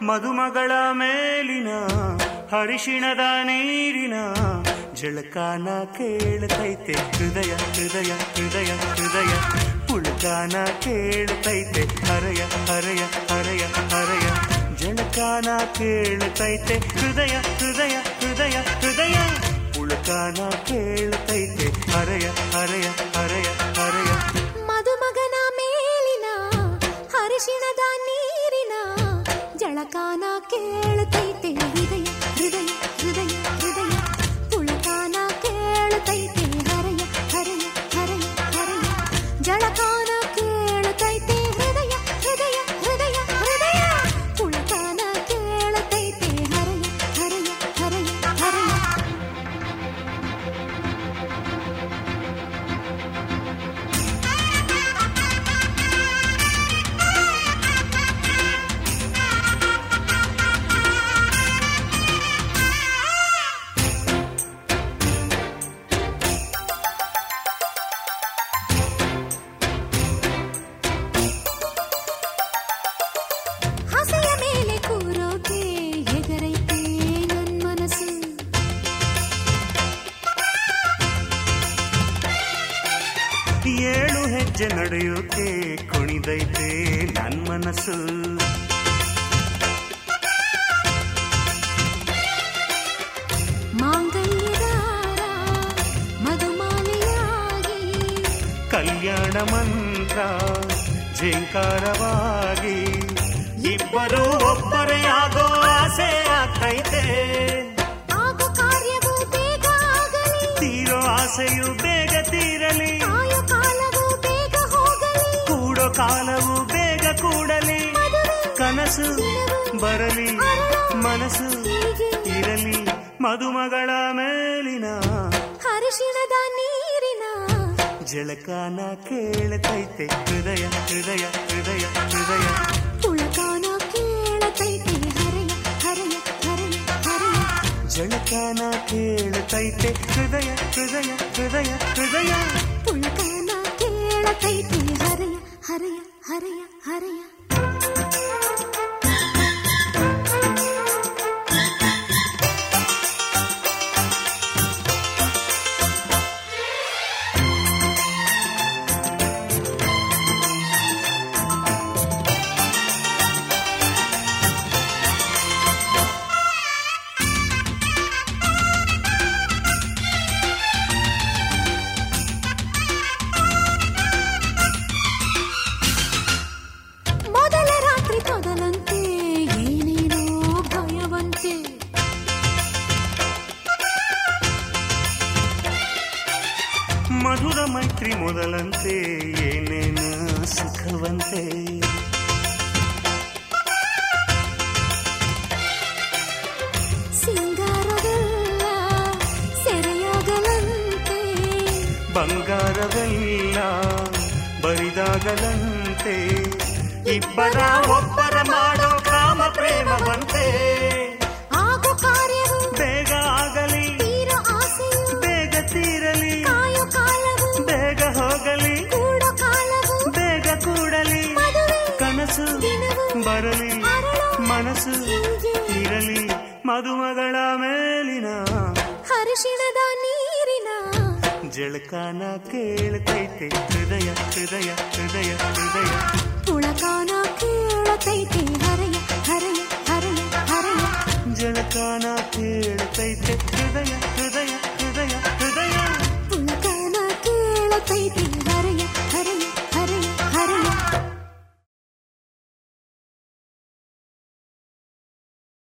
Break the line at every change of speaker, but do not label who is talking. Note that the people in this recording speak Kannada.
ಮದುಮಗಳ ಮೇಲಿನ ಹರಿಶಿಣದ ನೀರಿನ ಜಳಕಾನ ಕೇಳ್ತೈತೆ ಹೃದಯ ಹೃದಯ ಹೃದಯ ಹೃದಯ ಪುಳಕಾನ ಕೇಳ್ತೈತೆ ಹರಯ ಹರಯ ಹರಯ ಹರಯ ಜಳಕಾನ ಕೇಳ್ತೈತೆ ಹೃದಯ ಹೃದಯ ಹೃದಯ ಹೃದಯ ಪುಳಕಾನ ಕೇಳ್ತೈತೆ ಹರಯ ಹರಯ ಹರಯ ಹರಯ
ಮದುಮಗನ ಮೇಲಿನ ಹರಿಶಿಣದ ನೀರಿನ ಜಳಕಾನ ಕೇಳ್ತೈತೆ ಹೃದಯ ಹೃದಯ ಹೃದಯ ಹೃದಯ ಪುಳಕಾನ ಕೇಳ್ತೈತೆ ಹರಯ ಹರಯ ಹರಯ ಹರಯ ಜಳಕಾನ ಕೇಳ್ತೈತೆ ಹೃದಯ ಹೃದಯ ಹೃದಯ ಹೃದಯ ಪುಳಕಾನ ಕೇಳ್ತೈತೆ ಹರಯ ಹರಯ ಹರಯ ಹರಯ ಹಸೆಯ ಮೇಲೆ ಕೂರೋಕೆ ಎಗರೈತೆ ನನ್ ಮನಸ್ಸು
ಏಳು ಹೆಜ್ಜೆ ನಡೆಯೋಕೆ ಕುಣಿದೈತೆ ನನ್ ಮನಸ್ಸು
ಮಾಂಗಲ್ಯದಾರ ಮಧುಮಾಲೆಯಾಗಿ
ಕಲ್ಯಾಣ ಮಂತ್ರ ಝೇಂಕಾರವಾಗಿ ಇಬ್ಬರು ಒಬ್ಬರೇ ಆಗೋ ಆಸೆ ಆಗ್ತೈತೆ
ಆಗೋ ಕಾರ್ಯವೂ ಬೇಗ ಆಗಲಿ
ತೀರೋ ಆಸೆಯು ಬೇಗ ತೀರಲಿ
ಕಾಯೋ ಕಾಲವೂ ಬೇಗ ಹೋಗಲಿ
ಕೂಡೋ ಕಾಲವು ಬೇಗ ಕೂಡಲಿ
ಮದುವೆ
ಕನಸು ಬರಲಿ ಮನಸ್ಸು ಇರಲಿ ಮದುಮಗಳ ಮೇಲಿನ
ಹರಿಶಿಣದ ನೀರಿನ
ಜಳಕಾನ ಕೇಳ್ತೈತೆ ಹೃದಯ ಹೃದಯ ಹೃದಯ ಹೃದಯ
ಪುಳಕಾನ ಕೇಳತೈತೆ ಹರಯ ಹರಯ ಹರಯ ಹರಯ
ಜಳಕಾನ ಕೇಳ್ತೈತೆ ಹೃದಯ ಹೃದಯ ಹೃದಯ ಹೃದಯ
ಪುಳಕಾನ ಕೇಳತೈತೆ ಹರಯ ಹರಯ ಹರಯ ಹರಯ ಮೊದಲ ರಾತ್ರಿ ತೊದಲಂತೆ ಏನೇನೋ ಭಯವಂತೆ
ಮಧುರ ಮೈತ್ರಿ ಮೊದಲಂತೆ ಏನೇನು ಸುಖವಂತೆ
ಸಿಂಗಾರವೆಲ್ಲ ಸೆರೆಯಾಗಲಂತೆ
ಬಂಗಾರವೆಲ್ಲ ಬರಿದಾಗಲಂತೆ ಇಬ್ಬರ ಒಬ್ಬರ ಮಾಡೋ ಕಾಮ ಪ್ರೇಮವಂತೆ
ಆಗೋ ಕಾರ್ಯವು
ಬೇಗ ಆಗಲಿ
ತೀರೋ ಆಸೆಯು
ಬೇಗ ತೀರಲಿ
ಕಾಯೋ ಕಾಲವು
ಬೇಗ ಹೋಗಲಿ
ಕೂಡೋ ಕಾಲವು
ಬೇಗ ಕೂಡಲಿ
ಮದುವೆ
ಕನಸು
ದಿನವು
ಬರಲಿ
ಅರಳು
ಮನಸ್ಸು
ಹೀಗೆ
ಇರಲಿ ಮದುಮಗಳ ಮೇಲಿನ
ಹರಿಶಿಣದ ನೀರಿನ
ಜಳಕಾನ ಕೇಳ್ತೈತೆ ಹೃದಯ ಹೃದಯ ಹೃದಯ ಹೃದಯ
ಪುಳಕಾನ ಕೇಳತೈತೆ ಹರಯ ಹರಯ ಹರಯ ಹರಯ
ಜಳಕಾನ ಕೇಳ್ತೈತೆ ಹೃದಯ